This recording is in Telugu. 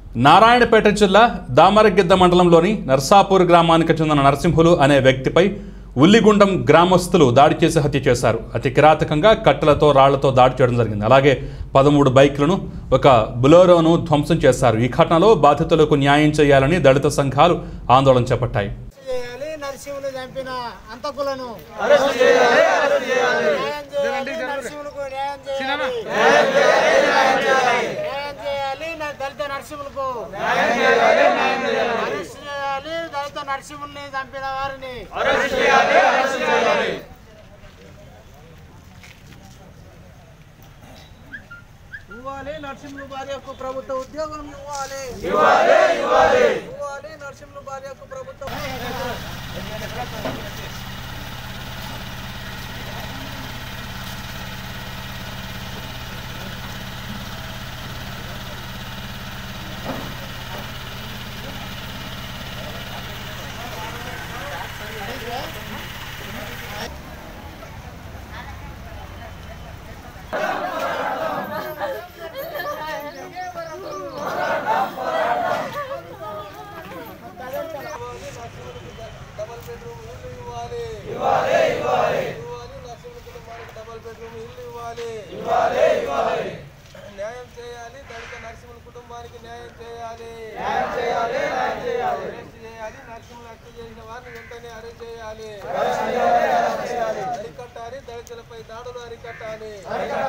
నారాయణపేట జిల్లా దామరగిద్ద మండలంలోని నర్సాపూర్ గ్రామానికి చెందిన నరసింహులు అనే వ్యక్తిపై ఉల్లిగుండం గ్రామస్తులు దాడి చేసి హత్య చేశారు అతి కిరాతకంగా కట్టెలతో రాళ్లతో దాడి చేయడం జరిగింది అలాగే పదమూడు బైక్లను ఒక బులోరోను ధ్వంసం చేశారు ఈ ఘటనలో బాధితులకు న్యాయం చేయాలని దళిత సంఘాలు ఆందోళన చేపట్టాయి చేయాలి నరసింహుని చంపిన అంతకులను న్యాయం చేయాలి నరసింహులకు న్యాయం చేయాలి న్యాయం చేయాలి నా దళిత నరసింహులకు అరెస్ట్ చేయాలి దళిత నరసింహుల్ని చంపిన వారిని ఇవ్వాలి నరసింహులు భార్యకు ప్రభుత్వ ఉద్యోగం ఇవ్వాలి ఇవ్వాలి నరసింహులు భార్యకు ప్రభుత్వ డబల్ బెడ్రూమ్ ఇల్లు ఇవ్వాలి ఇవ్వాలి ఇవ్వాలి ఇవ్వాలి నరసింహుల కుటుంబానికి డబల్ బెడ్రూమ్ ఇల్లు ఇవ్వాలి ఇవ్వాలి ఇవ్వాలి న్యాయం చేయాలి దళిత నరసింహుల కుటుంబానికి న్యాయం చేయాలి న్యాయం చేయాలి న్యాయం చేయాలి అరెస్ట్ చేయాలి నరసింహులు హత్య చేసిన వారిని వెంటనే అరెస్ట్ చేయాలి అరికట్టాలి దళితులపై దాడులు అరికట్టాలి